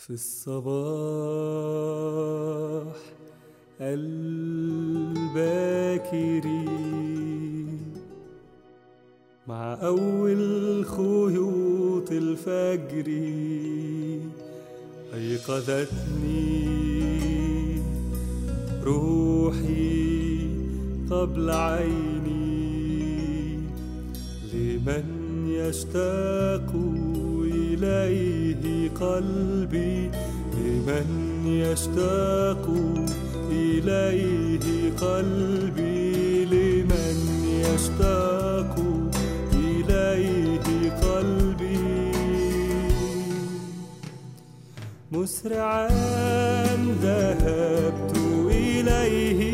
في الصباح الباكر مع أول خيوط الفجر أيقظتني روحي قبل عيني لمن يشتاق إليه قلبي لمن يشتاق إليه قلبي لمن يشتاق إليه قلبي مسرعا ذهبت إليه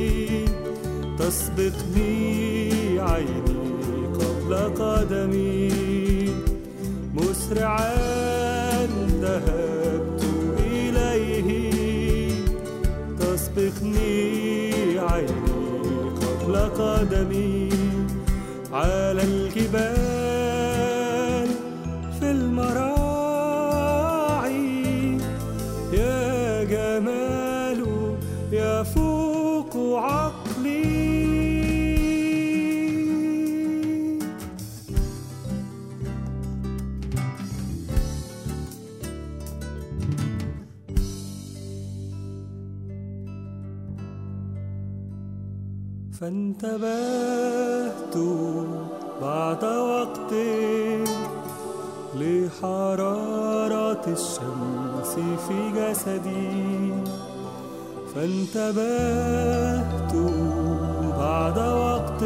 تسبقني عيني قبل قدمي مسرعا ذهبت إليه تسبقني عيني قبل قدمي على الجبال في المراعي يا جمال يفوق عقلي فانتبهت بعد وقت لحرارة الشمس في جسدي فانتبهت بعد وقت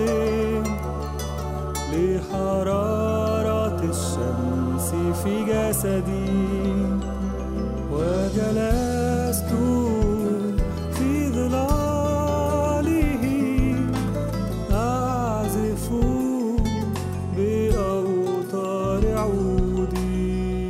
لحرارة الشمس في جسدي وجلست في ظلاله أعزف بأوتار عودي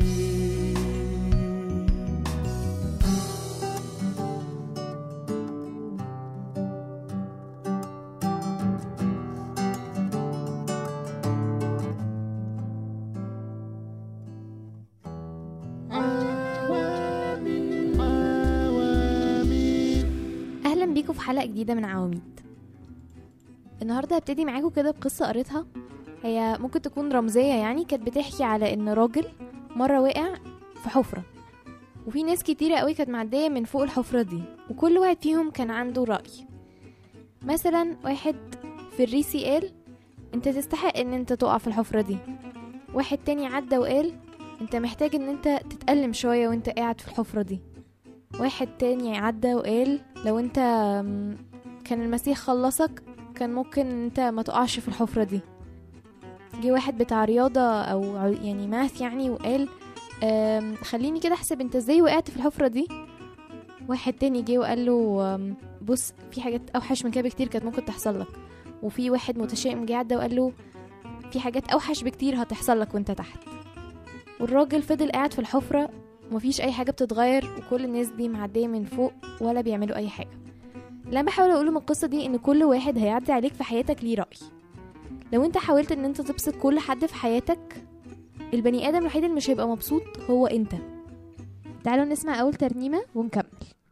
اهلا بيكم في حلقه جديده من عواميد النهارده هبتدي معاكم كده بقصه قريتها هي ممكن تكون رمزيه يعني كانت بتحكي على ان راجل مره وقع في حفره وفي ناس كتيره قوي كانت معديه من فوق الحفره دي وكل واحد فيهم كان عنده راي مثلا واحد في الريسي قال انت تستحق ان انت تقع في الحفره دي واحد تاني عدى وقال انت محتاج ان انت تتألم شويه وانت قاعد في الحفره دي واحد تاني عدى وقال لو انت م، كان المسيح خلصك كان ممكن انت ما تقعش في الحفرة دي جه واحد بتاع رياضة او ع- يعني ماث يعني وقال أم، خليني كده احسب انت ازاي وقعت في الحفرة دي واحد تاني جه وقال له أم، بص في حاجات اوحش من كده بكتير كانت ممكن تحصل لك وفي واحد متشائم جه عدى وقال له في حاجات اوحش بكتير هتحصل لك وانت تحت والراجل فضل قاعد في الحفرة ومفيش اي حاجه بتتغير وكل الناس دي معديه من فوق ولا بيعملوا اي حاجه اللي انا بحاول اقوله من القصه دي ان كل واحد هيعدي عليك في حياتك ليه راي لو انت حاولت ان انت تبسط كل حد في حياتك البني ادم الوحيد اللي مش هيبقى مبسوط هو انت تعالوا نسمع اول ترنيمه ونكمل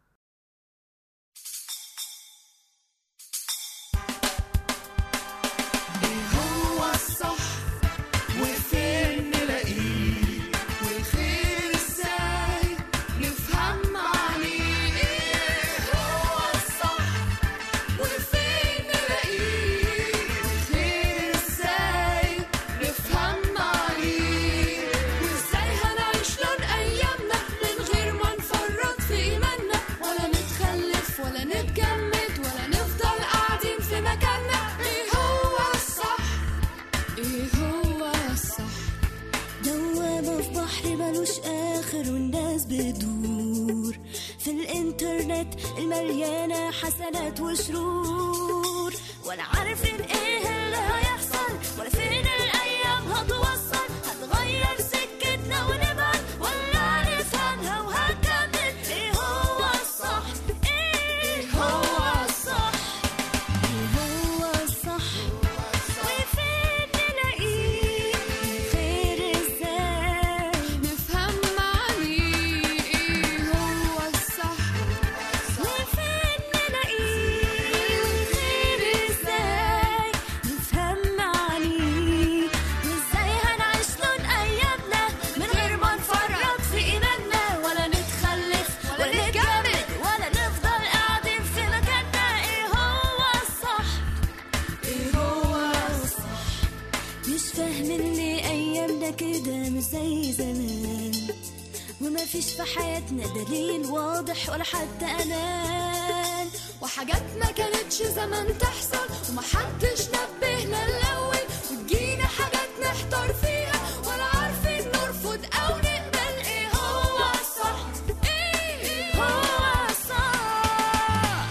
هو الصح وفين نلاقيه والخير ازاي نفهم عليه ايه هو الصح وفين نلاقيه والخير ازاي نفهم عليه وازاي هنعيش لون ايامنا من غير ما نفرط في ايماننا ولا نتخلف ولا نتجمد ولا نفضل قاعدين في مكاننا ايه هو الصح ايه هو الصح دوامة في بحر ملوش آخر والناس بتدور في الإنترنت المليانة حسنات وشرور ولا عارفين إيه اللي هيحصل ولا فين الأيام هتوصل هتغير سكتنا ونبعد ولا نفهمها وهنكمل إيه هو الصح إيه هو الصح إيه هو الصح وفين نلاقيه خير ازاي نفهم عليه يكون مفيش في حياتنا دليل واضح ولا حتى امان وحاجات ما كانتش زمان تحصل ومحدش نبهنا الأول وتجينا حاجات نحتار فيها ولا عارفين نرفض أو نقبل إيه هو الصح إيه هو الصح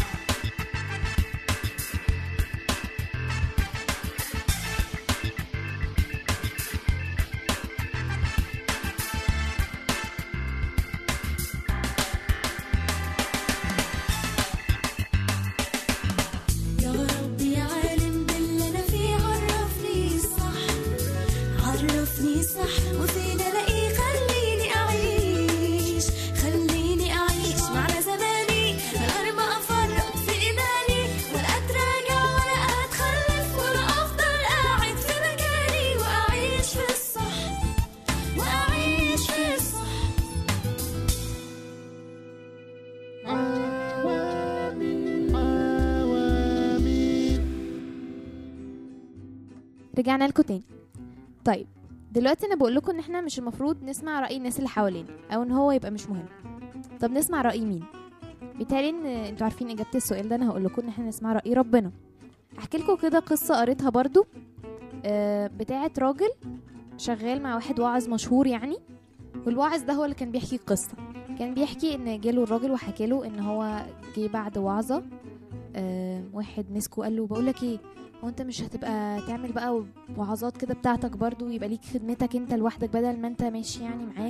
يا ربي عالم باللي انا فيه عرفني الصح عرفني صح وفين الاقيه خليني اعيش خليني اعيش معنى زماني من غير ما افرط في ايماني ولا اتراجع ولا اتخلف ولا افضل قاعد في مكاني واعيش في الصح واعيش في الصح رجعنا لكم تاني طيب دلوقتي انا بقول لكم ان احنا مش المفروض نسمع راي الناس اللي حوالينا او ان هو يبقى مش مهم طب نسمع راي مين بالتالي ان انتوا عارفين اجابه السؤال ده انا هقول لكم ان احنا نسمع راي ربنا احكي لكم كده قصه قريتها برضو آه، بتاعه راجل شغال مع واحد واعظ مشهور يعني والواعظ ده هو اللي كان بيحكي القصه كان بيحكي ان جاله الراجل وحكى له ان هو جه بعد وعظه آه، واحد مسكه قال له بقول لك ايه هو انت مش هتبقى تعمل بقى وعظات كده بتاعتك برضو يبقى ليك خدمتك انت لوحدك بدل ما انت ماشي يعني معاه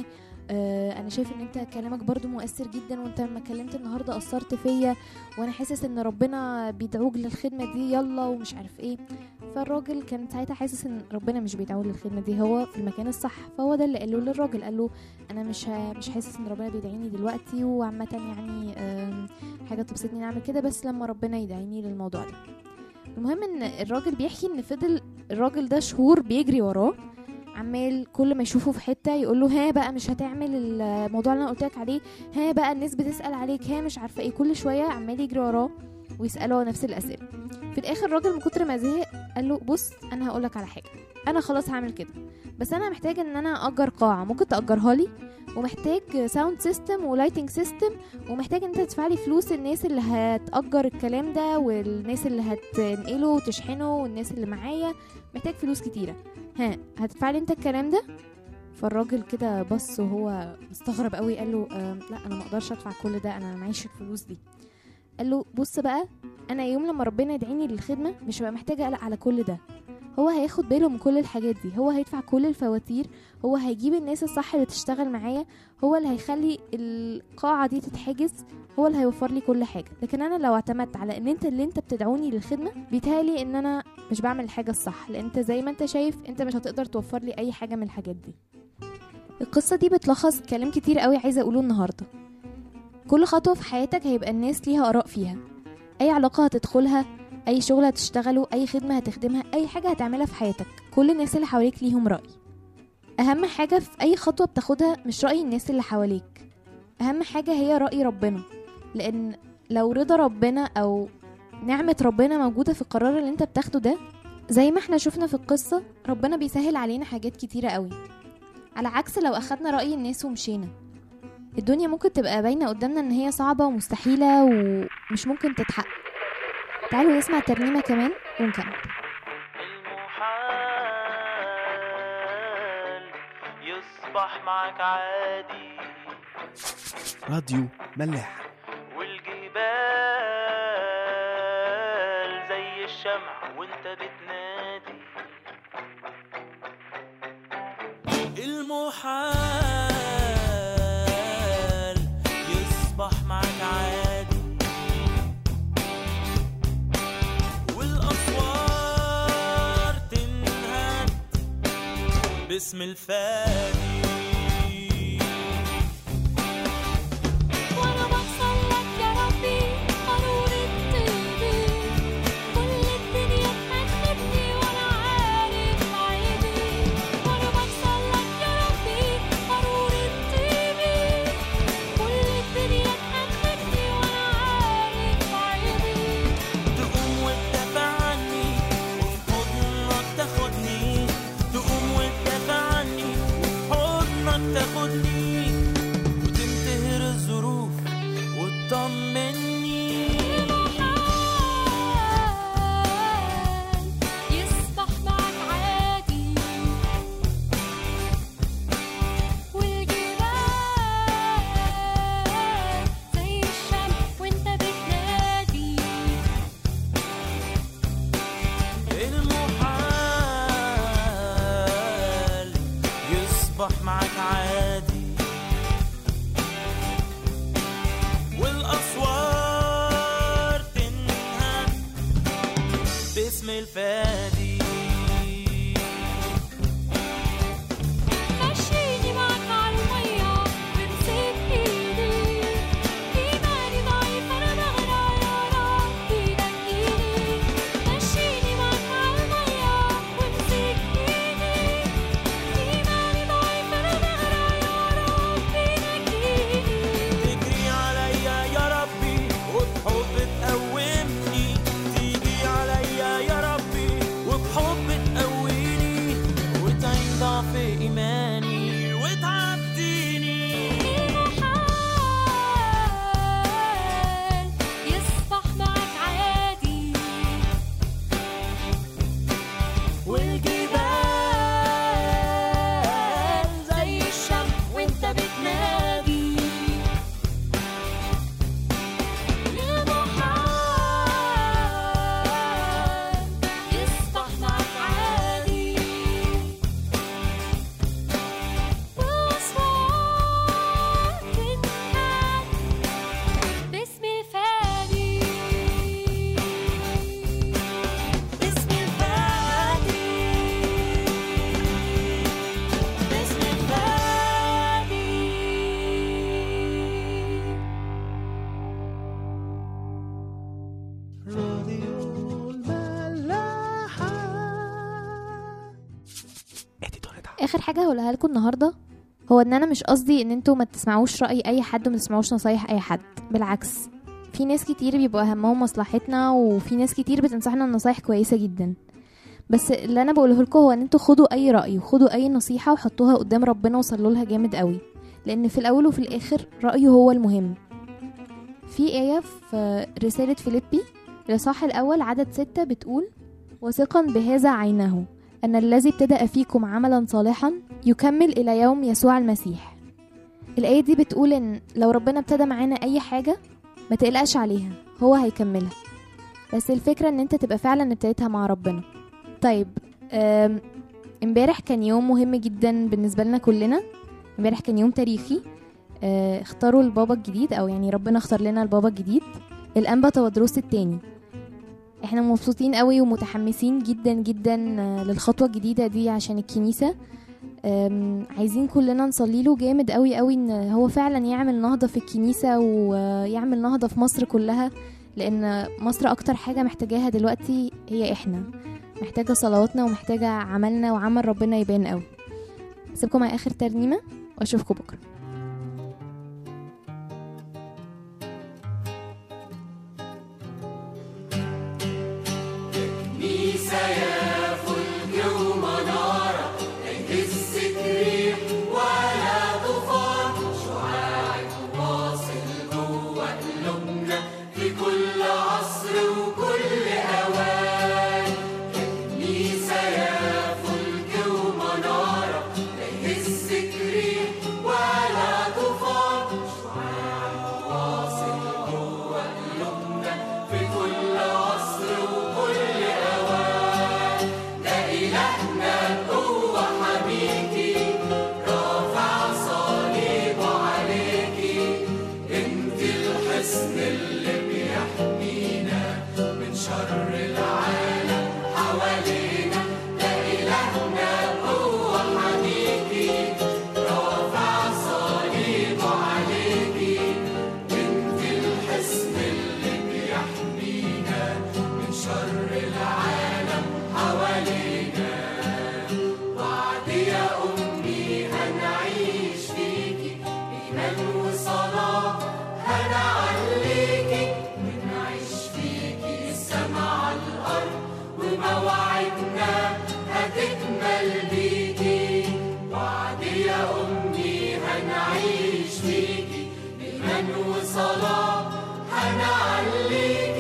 آه انا شايف ان انت كلامك برضو مؤثر جدا وانت لما اتكلمت النهارده اثرت فيا وانا حاسس ان ربنا بيدعوك للخدمه دي يلا ومش عارف ايه فالراجل كان ساعتها حاسس ان ربنا مش بيدعوه للخدمه دي هو في المكان الصح فهو ده اللي قاله للراجل قال له انا مش ه- مش حاسس ان ربنا بيدعيني دلوقتي وعامه يعني آم، حاجه تبسطني نعمل كده بس لما ربنا يدعيني للموضوع ده المهم ان الراجل بيحكي ان فضل الراجل ده شهور بيجري وراه عمال كل ما يشوفه في حته يقول له ها بقى مش هتعمل الموضوع اللي انا قلت لك عليه ها بقى الناس بتسال عليك ها مش عارفه ايه كل شويه عمال يجري وراه ويساله نفس الاسئله في الاخر الراجل من كتر ما زهق قال له بص انا هقول لك على حاجه انا خلاص هعمل كده بس انا محتاج ان انا اجر قاعه ممكن تاجرها لي ومحتاج ساوند سيستم ولايتنج سيستم ومحتاج ان انت تدفع لي فلوس الناس اللي هتأجر الكلام ده والناس اللي هتنقله وتشحنه والناس اللي معايا محتاج فلوس كتيرة ها هتدفع لي انت الكلام ده فالراجل كده بص وهو مستغرب قوي قال له آه لا انا ما اقدرش ادفع كل ده انا معيش الفلوس دي قال له بص بقى انا يوم لما ربنا يدعيني للخدمه مش هبقى محتاجه اقلق على كل ده هو هياخد باله من كل الحاجات دي هو هيدفع كل الفواتير هو هيجيب الناس الصح اللي تشتغل معايا هو اللي هيخلي القاعه دي تتحجز هو اللي هيوفر لي كل حاجه لكن انا لو اعتمدت على ان انت اللي انت بتدعوني للخدمه بيتهيألي ان انا مش بعمل الحاجه الصح لان انت زي ما انت شايف انت مش هتقدر توفر لي اي حاجه من الحاجات دي القصه دي بتلخص كلام كتير قوي عايزه اقوله النهارده كل خطوه في حياتك هيبقى الناس ليها اراء فيها اي علاقه هتدخلها اي شغل هتشتغله اي خدمه هتخدمها اي حاجه هتعملها في حياتك كل الناس اللي حواليك ليهم راي اهم حاجه في اي خطوه بتاخدها مش راي الناس اللي حواليك اهم حاجه هي راي ربنا لان لو رضا ربنا او نعمه ربنا موجوده في القرار اللي انت بتاخده ده زي ما احنا شفنا في القصه ربنا بيسهل علينا حاجات كتيره قوي على عكس لو اخدنا راي الناس ومشينا الدنيا ممكن تبقى باينه قدامنا ان هي صعبه ومستحيله ومش ممكن تتحقق تعالوا نسمع ترنيمه كمان ونكمل المحال يصبح معك عادي راديو ملاح والجبال زي الشمع وانت بتنادي المحال يصبح معك عادي والأسوار تنهد باسم الفادي وانا بوصل لك يا ربي قارورة طيبي كل الدنيا تحبني وانا عارف عيبي وانا بوصل لك يا ربي قارورة طيبي كل الدنيا تحبني وانا عارف عيبي تقوم وتدافع عني وفي حضنك تاخدني تقوم وتدافع عني وفي اخر حاجه هقولها لكم النهارده هو ان انا مش قصدي ان انتوا ما تسمعوش راي اي حد وما تسمعوش نصايح اي حد بالعكس في ناس كتير بيبقى همهم مصلحتنا وفي ناس كتير بتنصحنا بنصايح كويسه جدا بس اللي انا بقوله لكم هو ان انتوا خدوا اي راي وخدوا اي نصيحه وحطوها قدام ربنا وصلوا لها جامد قوي لان في الاول وفي الاخر رايه هو المهم في ايه في رساله فيليبي الاصحاح الاول عدد ستة بتقول وثقا بهذا عينه ان الذي ابتدأ فيكم عملا صالحا يكمل الى يوم يسوع المسيح الايه دي بتقول ان لو ربنا ابتدى معانا اي حاجه ما تقلقش عليها هو هيكملها بس الفكره ان انت تبقى فعلا ابتديتها مع ربنا طيب آم، امبارح كان يوم مهم جدا بالنسبه لنا كلنا امبارح كان يوم تاريخي آه، اختاروا البابا الجديد او يعني ربنا اختار لنا البابا الجديد الانبا تودروس التاني احنا مبسوطين قوي ومتحمسين جدا جدا آه، للخطوه الجديده دي عشان الكنيسه آم، عايزين كلنا نصلي له جامد قوي قوي ان هو فعلا يعمل نهضه في الكنيسه ويعمل نهضه في مصر كلها لان مصر اكتر حاجه محتاجاها دلوقتي هي احنا محتاجه صلواتنا ومحتاجه عملنا وعمل ربنا يبان قوي سيبكم مع اخر ترنيمه واشوفكم بكره هنعيش فيكي بإيمان وصلاة هنعليكي